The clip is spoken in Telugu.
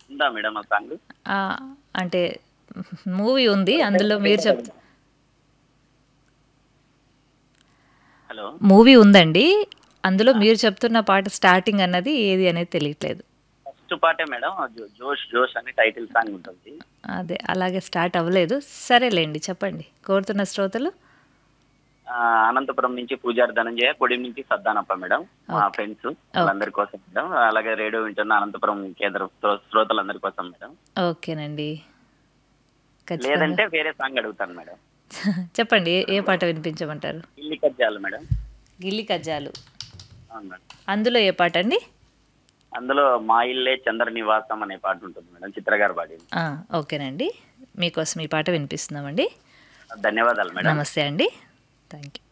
ఉందా మేడం ఆ సాంగ్ ఆ, అంటే మూవీ ఉంది అందులో మీరు చెప్ హలో మూవీ ఉందండి అందులో మీరు చెప్తున్న పాట స్టార్టింగ్ అన్నది ఏది అనేది తెలియట్లేదు ఫస్ట్ పాటే మేడం జో- జోష్ జోష్ అని టైటిల్ సాంగ్ ఉంటుంది అదే అలాగే స్టార్ట్ అవ్వలేదు సరేలేండి చెప్పండి కోరుతున్న శ్రోతలు ఆ, అనంతపురం నుంచి పూజారి ధనంజయ కొడిం నుంచి సద్దానప్ప మేడం మా ఫ్రెండ్స్ వాళ్ళందరి కోసం మేడం అలాగే రేడియో వింటున్న అనంతపురం కేంద్ర శ్రో- శ్రోతలందరి కోసం మేడం ఓకేనండి ఖచ్చితంగా లేదంటే వేరే సాంగ్ అడుగుతాను మేడం చెప్పండి ఏ- ఏ పాట వినిపించమంటారు ఇల్లి కజ్జాలు మేడం గిల్లి కజ్జాలు అవును మేడం అందులో ఏ పాట అండి అందులో మా ఇల్లే చంద్ర నివాసం అనే పాట ఉంటుంది మేడం చిత్రగారు పాడింది ఆ, ఓకేనండి మీకోసం ఈ పాట వినిపిస్తున్నామండి ధన్యవాదాలు మేడం నమస్తే అండి థ్యాంక్ యూ